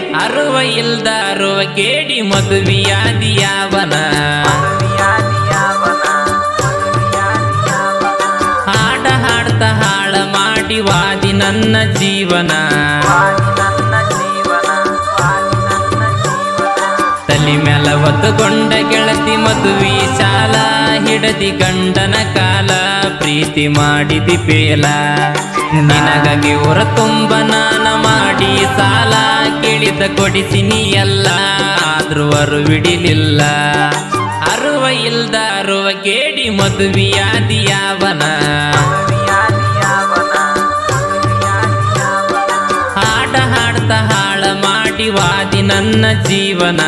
ಅರುವ ಇಲ್ದ ಅರುವ ಕೇಡಿ ಮದುವಿಯಾದಿ ಯಾವನ ಹಾಡ ಹಾಡ್ತ ಹಾಳ ಮಾಡಿ ವಾದಿ ನನ್ನ ಜೀವನ ತಲಿ ಮ್ಯಾಲ ಹೊತ್ತುಕೊಂಡ ಗೆಳತಿ ಮದುವೆ ಶಾಲ ಹಿಡದಿ ಗಂಡನ ಕಾಲ ಪ್ರೀತಿ ಮಾಡಿದಿ ಪೇಲ ನಿನಗಾಗಿ ಹೊರ ತುಂಬ ನಾನ ಮಾಡಿ ಸಾಲ ಕೇಳಿದ ಕೊಡಿಸಿನಿ ಎಲ್ಲ ಆದ್ರೂ ಅರು ಬಿಡಿಲಿಲ್ಲ ಅರುವ ಇಲ್ದ ಅರುವ ಕೇಡಿ ಮದುವಿಯಾದಿ ಯಾವನ ಹಾಡ ಹಾಡ್ತ ಹಾಳ ಮಾಡಿ ವಾದಿ ನನ್ನ ಜೀವನ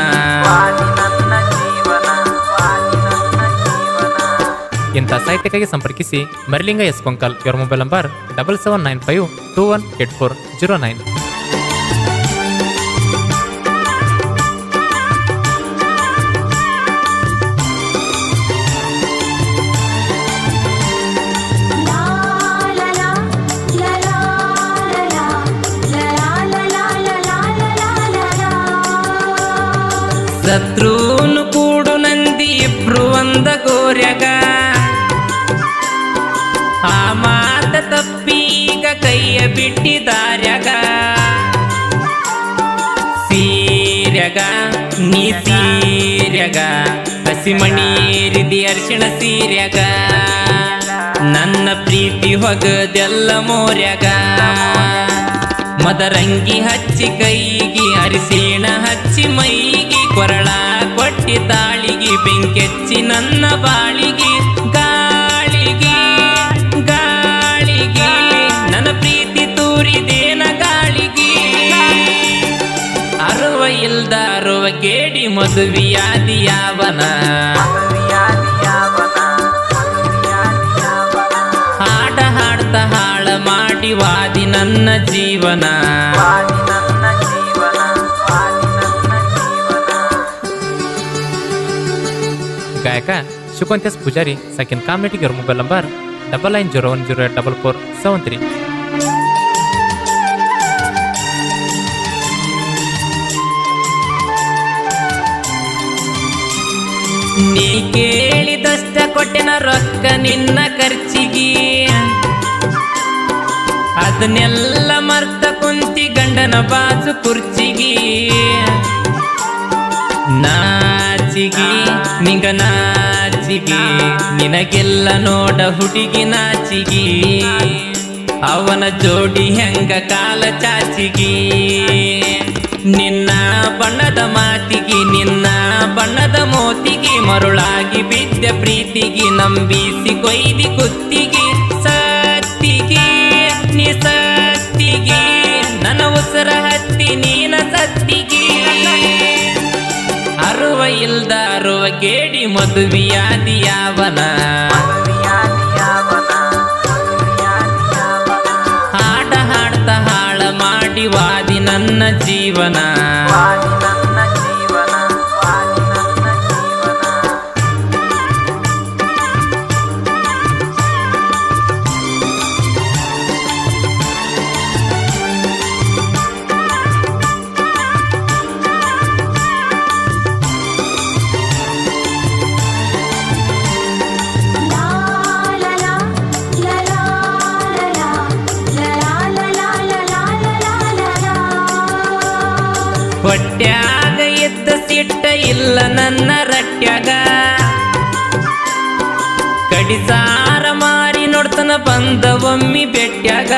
ಇಂಥ ಸಾಹಿತ್ಯಕ್ಕಾಗಿ ಸಂಪರ್ಕಿಸಿ ಮರಿಲಿಂಗ ಎಸ್ ಕೊಂಕಲ್ ಇವರ mobile number double seven nine five two one eight four zero nine ಶತ್ರುನು ಕೂಡು ನಂದಿ ಇಬ್ರು ಒಂದ ಗೋರ್ಯಾಗ ಆ ಮಾತ ತಪ್ಪೀಗ ಕೈಯ ಬಿಟ್ಟಿದಾರ್ಯಾಗ ಸೀರ್ಯಾಗ ನೀ ಸೀರ್ಯಾಗ ಹಸಿಮಣೀರಿದಿ ಅರ್ಶಿಣ ಸೀರ್ಯಾಗ ನನ್ನ ಪ್ರೀತಿ ಹೊಗದೆಲ್ಲ ಮೋರ್ಯಾಗ ಮದರಂಗಿ ಹಚ್ಚಿ ಕೈಗಿ ಅರಿಶಿಣ ಹಚ್ಚಿ ಮೈಗಿ ಕೊರಳ ಕೊಟ್ಟಿ ತಾಳಿಗಿ ಬೆಂಕೆಚ್ಚಿ ನನ್ನ ಬಾಳಿಗಿ ಗಾಳಿಗಿ ಗಾಳಿಗಿ ನನ್ನ ಪ್ರೀತಿ ತೂರಿದೇನ ಗಾಳಿಗಿ ಅರುವ ಇಲ್ದ ಅರುವ ಕೇಡಿ ಮದುವಿಯಾದಿ ಯಾವನ ಹಾಡ ಹಾಡ್ತ ಹಾಳ ಮಾಡಿ ವಾದಿ ನನ್ನ ಜೀವನ ಗಾಯಕ ಶುಕಂತ್ಯಸ್ ಪೂಜಾರಿ ಸೆಕೆಂಡ್ ಕಾಮಿಟಿಗೆ ಇವರ mobile number double nine zero one zero eight double four seven three ನೀ ಕೇಳಿದಷ್ಟ ಕೊಟ್ಟೆನ ರೊಕ್ಕ ನಿನ್ನ ಖರ್ಚಿಗಿ ಅದನ್ನೆಲ್ಲ ಮರ್ತ ಕುಂತಿ ಗಂಡನ ಬಾಜು ಕುರ್ಚಿಗಿ ನಾಚಿಗಿ ನಿಂಗ ನಾಚಿಗಿ ನಿನಗೆಲ್ಲ ನೋಡ ಹುಡುಗಿ ನಾಚಿಗಿ ಅವನ ಜೋಡಿ ಹೆಂಗ ಕಾಲ ಚಾಚಿಗಿ ನಿನ್ನ ಬಣ್ಣದ ಮಾತಿಗೆ ನಿನ್ನ ಬಣ್ಣದ ಮೋತಿಗೆ ಮರುಳಾಗಿ ಬಿದ್ದ ಪ್ರೀತಿಗೆ ನಂಬಿಸಿ ಕೊಯ್ದಿ ಕುತ್ತಿಗೆ ಸತ್ತಿಗೆ ನೀ ಸತ್ತಿಗೆ ನನ್ನ ಉಸಿರ ಹತ್ತಿ ನೀನ ಸತ್ತಿಗೆ ಅರುವ ಇಲ್ದ ಅರುವ ಕೇಡಿ ಮದುವಿಯಾದಿ ಯಾವನ ಹಾಡ ಹಾಡ್ತ ಹಾಳ ಮಾಡಿ ವಾದಿ ನನ್ನ ಜೀವನ ಹೊಟ್ಯಾಗ ಎದ್ದ ಸಿಟ್ಟ ಇಲ್ಲ ನನ್ನ ರಟ್ಯಾಗ ಕಡಿಸಾರ ಮಾರಿ ನೋಡ್ತನ ಬಂದ ಒಮ್ಮಿ ಬೆಟ್ಯಾಗ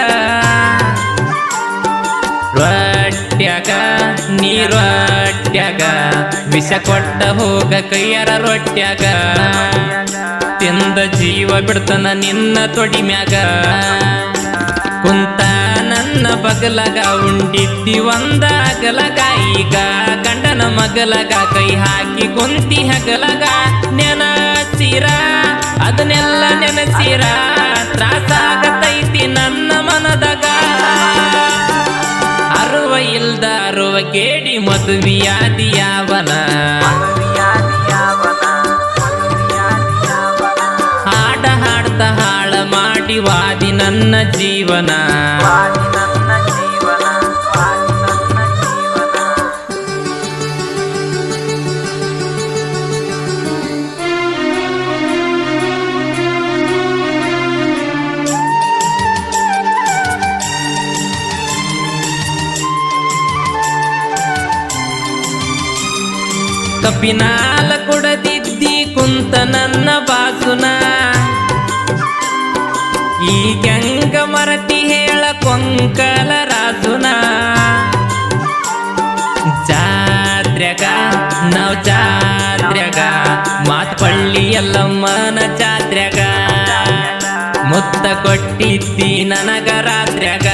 ರೊಟ್ಯಾಗ ನೀ ರೊಟ್ಯಾಗ ವಿಷ ಕೊಟ್ಟ ಹೋಗ ಕೈಯರ ರೊಟ್ಯಾಗ ತಿಂದ ಜೀವ ಬಿಡ್ತನ ನಿನ್ನ ತೊಡಿ ಮ್ಯಾಗ ಕುಂತ ನನ್ನ ಬಗಲಗ ಉಂಡಿದ್ದಿ ಒಂದ ಅಗಲಗ ಈಗ ಗಂಡನ ಮಗಲಗ ಕೈ ಹಾಕಿ ಕುಂತಿ ಹಗಲಗ ನೆನಸಿರ ಅದನ್ನೆಲ್ಲ ನೆನಸಿರ ತ್ರಾಸಾಗತೈತಿ ನನ್ನ ಮನದಾಗ ಅರುವ ಇಲ್ದ ಅರುವ ಕೇಡಿ ಮದುವಿಯಾದಿ ಯಾವನ ಹಾಡ ಹಾಡ್ತ ಹಾಳ ಮಾಡಿ ವಾದಿ ನನ್ನ ಜೀವನ ಕಪಿನಾಲ ಕುಡದಿದ್ದಿ ಕುಂತ ನನ್ನ ಬಾಸುನ ಈ ಗಂಗ ಮರತಿ ಹೇಳ ಕೊಂಕಲ ರಾಸುನ ಜಾತ್ರ್ಯಾಗ ನಾವ್ ಜಾತ್ರ್ಯಾಗ ಮಾತ್ ಪಳ್ಳಿ ಎಲ್ಲಮ್ಮನ ಜಾತ್ರ್ಯಾಗ ಮುತ್ತ ಕೊಟ್ಟಿದ್ದಿ ನನಗ ರಾತ್ರ್ಯಾಗ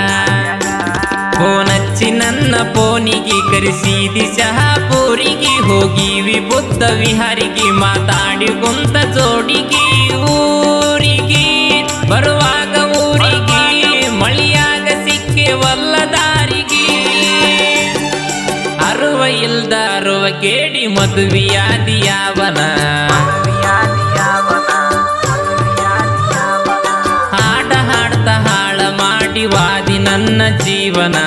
ಫೋನಚ್ಚಿ ನನ್ನ ಫೋನಿಗೆ ಕರೆಸಿದಿ ಶಹಾಪುರಿಗೆ ಹೋಗಿವಿ ಬುದ್ಧ ವಿಹಾರಿಗೆ ಮಾತಾಡಿ ಕುಂತ ಜೋಡಿಗೆ ಊರಿಗೆ ಬರುವಾಗ ಊರಿಗೆ ಮಳಿಯಾಗ ಸಿಕ್ಕೆ ವಲ್ಲ ದಾರಿಗೆ ಅರುವ ಇಲ್ದ ಅರುವ ಕೇಡಿ ಮದುವೆಯಾದಿಯಾವನ ಹಾಡ ಹಾಡ್ತ ಹಾಳ ಮಾಡಿ ವಾದಿ ನನ್ನ ಜೀವನ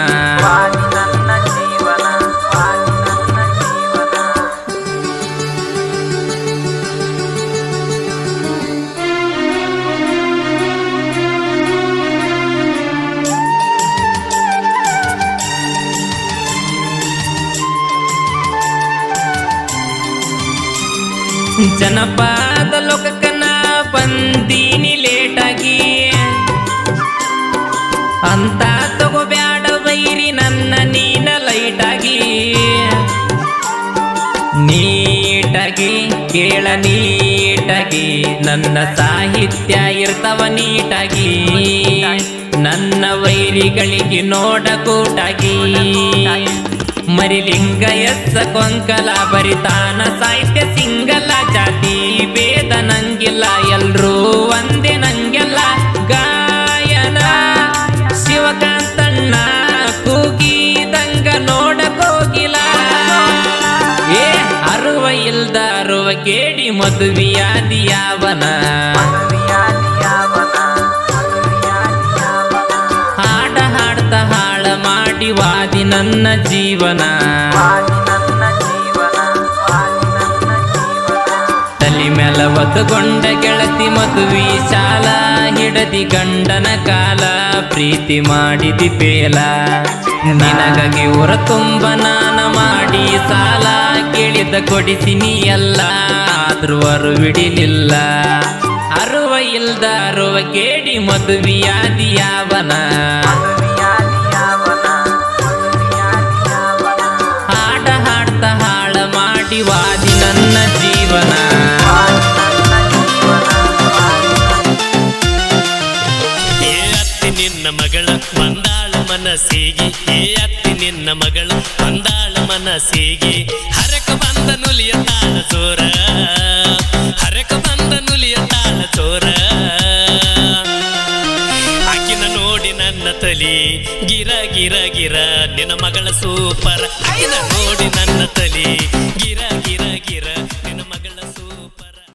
ಜನಪದ ಲೋಕಕ್ಕನ ಬಂದೀನಿ ಲೇಟಾಗಿ ಅಂತ ತಗೋಬ್ಯಾಡ ಬೈರಿ ನನ್ನ ನೀನ ಲೈಟಾಗಿ ನೀಟಾಗಿ ಕೇಳ ನೀಟಾಗಿ ನನ್ನ ಸಾಹಿತ್ಯ ಇರ್ತವ ನೀಟಾಗಿ ನನ್ನ ವೈರಿಗಳಿಗೆ ನೋಡ ಕೂಟಾಗಿ ಮರಿಲಿಂಗ ಎಸ್ಸ ಕೊಂಕಲ ಬರಿತಾನ ಸಾಹಿತ್ಯ ಸಿಂಗಲ ಜಾತಿ ಭೇದ ನಂಗಿಲ್ಲ ಎಲ್ರೂ ಒಂದೇ ನಂಗೆಲ್ಲ ಗಾಯನ ಶಿವಕಾಂತಣ್ಣ ಕೂಗಿದಂಗ ನೋಡಕೋಗಿಲ್ಲ ಏ ಅರುವ ಇಲ್ದ ಅರುವ ಕೇಡಿ ಮದುವೆಯಾದಿಯಾವನ ಹಾಡ ಹಾಡ್ತ ಹಾಳ ಮಾಡಿ ವಾದಿ ನನ್ನ ಜೀವನ ತಲಿ ಮೇಲ ಒತ್ತುಕೊಂಡ ಗೆಳತಿ ಮದುವೆ ಶಾಲ ಹಿಡದಿ ಗಂಡನ ಕಾಲ ಪ್ರೀತಿ ಮಾಡಿದಿ ಬೇಲ ನಿನಗಾಗಿ ಊರ ತುಂಬ ನಾನ ಮಾಡಿ ಸಾಲ ಕೇಳಿದ ಕೊಡಿಸಿನಿ ಎಲ್ಲ ಆದ್ರೂ ಅರು ಬಿಡಿಲಿಲ್ಲ ಅರುವ ಇಲ್ದ ಅರುವ ಕೇಡಿ ಮದುವೆಯಾದಿಯಾವನ ಹಾಡ ಹಾಡ್ತ ಹಾಳ ಮಾಡಿ ವಾದಿ ನನ್ನ ಜೀವನ ಏ ಅತ್ತಿ ನಿನ್ನ ಮಗಳ ಮಂದಾಳ ಮನಸ್ಸಿಗೆ ಏ ಅತ್ತಿ ನಿನ್ನ ಮಗಳ ಮಂದಾಳ ಮನಸ್ಸಿಗೆ ಹರಕ ಬಂದ ನುಲಿಯ ತಾಳ ಚೋರ ಹರಕ ಬಂದ ನುಲಿಯ ತಾಳ ಚೋರ ಆಕಿನ ನೋಡಿ ನನ್ನ ತಲಿ ಗಿರ ಗಿರ ಗಿರ ನಿನ್ನ ಮಗಳ ಸೂಪರ್ ಆಕಿನ ನೋಡಿ ನನ್ನ ತಲಿ